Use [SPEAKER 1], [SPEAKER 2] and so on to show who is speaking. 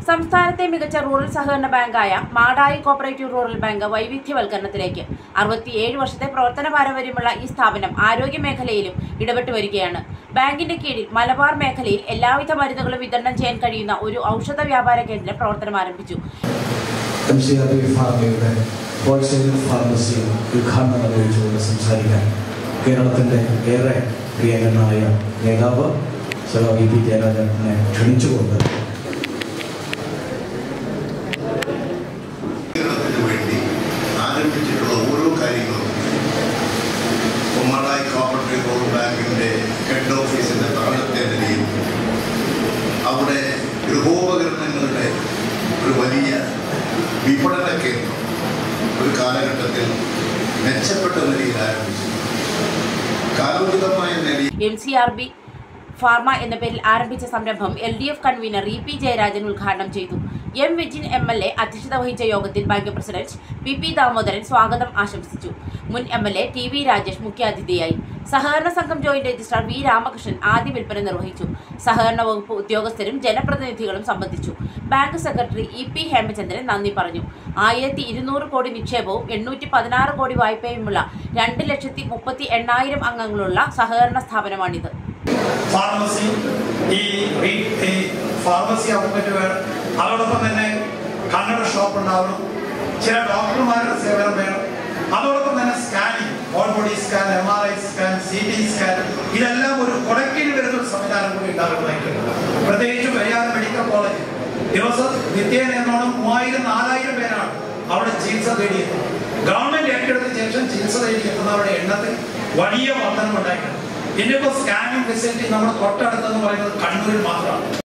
[SPEAKER 1] സംസ്ഥാനത്തെ മികച്ച റൂറൽ സഹകരണ ബാങ്കായ മാടായി കോപ്പറേറ്റീവ് റൂറൽ ബാങ്ക് വൈവിധ്യവൽക്കരണത്തിലേക്ക് അറുപത്തിയേഴ് വർഷത്തെ പ്രവർത്തന പാരമ്പര്യമുള്ള ഈ സ്ഥാപനം ആരോഗ്യ മേഖലയിലും ഇടപെട്ട് വരികയാണ് ബാങ്കിന്റെ കീഴിൽ മലബാർ മേഖലയിൽ എല്ലാവിധ മരുന്നുകളും വിതരണം ചെയ്യാൻ കഴിയുന്ന ഒരു ഔഷധ വ്യാപാര കേന്ദ്രം പ്രവർത്തനം ആരംഭിച്ചു
[SPEAKER 2] എം സി ആർ ബി ഫാർമയുടെ ഹോൾസെയിൽ ഫാർമസി ഉദ്ഘാടനം നിർവഹിച്ചുകൊണ്ട് സംസാരിക്കാൻ കേരളത്തിൻ്റെ ഏറെ പ്രിയങ്കരനായ നേതാവ് സർ വി പി ജയരാജനെ ക്ഷണിച്ചുകൊണ്ട്
[SPEAKER 3] കേരളത്തിന് വേണ്ടി ആരംഭിച്ചിട്ടുള്ള ഓരോ കാര്യങ്ങളും ഉമ്മറായി കോപ്പറേറ്റീവ് റോഡ് ബാങ്കിൻ്റെ ഹെഡ് ഓഫീസിൻ്റെ താഴത്തെ നിലയിൽ അവിടെ ഗൃഹോപകരണങ്ങളുടെ ഒരു വലിയ വിപണന കേന്ദ്രം ഒരു കാലഘട്ടത്തിൽ മെച്ചപ്പെട്ട നിലയിൽ ആരംഭിച്ചു കാലോചിതമായ നിലയിൽ
[SPEAKER 1] M C R B pharma എന്ന പേരിൽ ആരംഭിച്ച സംരംഭം L D F convener E P Jayarajan ഉദ്ഘാടനം ചെയ്തു M Vijin M L A അധ്യക്ഷത വഹിച്ച യോഗത്തിൽ bank president P P Damodaran സ്വാഗതം ആശംസിച്ചു മുൻ M L A T V Rajesh മുഖ്യാതിഥിയായി സഹകരണ സംഘം ജോയിന്റ് രജിസ്ട്രാർ വി രാമകൃഷ്ണൻ ആദ്യ വിൽപ്പന നിർവഹിച്ചു സഹകരണ വകുപ്പ് ഉദ്യോഗസ്ഥരും ജനപ്രതിനിധികളും സംബന്ധിച്ചു bank secretary E P Hemachandran നന്ദി പറഞ്ഞു ആയിരത്തി ഇരുന്നൂറ് കോടി നിക്ഷേപവും എണ്ണൂറ്റി പതിനാറ് കോടി വായ്പയുമുള്ള രണ്ട് ലക്ഷത്തി മുപ്പത്തി എണ്ണായിരം അംഗങ്ങളുള്ള സഹകരണ സ്ഥാപനമാണിത്
[SPEAKER 4] ഫാർമസി ഈ റീ- ഈ ഫാർമസി ഔട്ട്ലെറ്റ് വേണം അതോടൊപ്പം തന്നെ കണ്ണട ഷോപ്പ് ഉണ്ടാവണം ചില ഡോക്ടർമാരുടെ സേവനം വേണം അതോടൊപ്പം തന്നെ scanning all body scan M R I scan C T scan ഇതെല്ലാം ഒരു കൊടക്കിൽ വരുന്ന ഒരു സംവിധാനം കൂടി ഉണ്ടാകുന്നതായിട്ടുണ്ട് പ്രത്യേകിച്ച് പെരിയാർ മെഡിക്കൽ കോളേജ് ദിവസം നിത്യേന എന്നോണം മൂവായിരം നാലായിരം പേരാണ് അവിടെ ചികിത്സ തേടിയെത്തുന്നത് ഗവൺമെന്റ് ഏറ്റെടുത്ത ശേഷം ചികിത്സ തേടിയെത്തുന്നവരുടെ എണ്ണത്തിൽ വലിയ വർധനം ഉണ്ടായിട്ടുണ്ട് ഇന്നിപ്പോ സ്കാനിങ് ഫെസിലിറ്റി നമ്മുടെ തൊട്ടടുത്തെന്ന് പറയുന്നത് കണ്ണൂരിൽ മാത്രമാണ്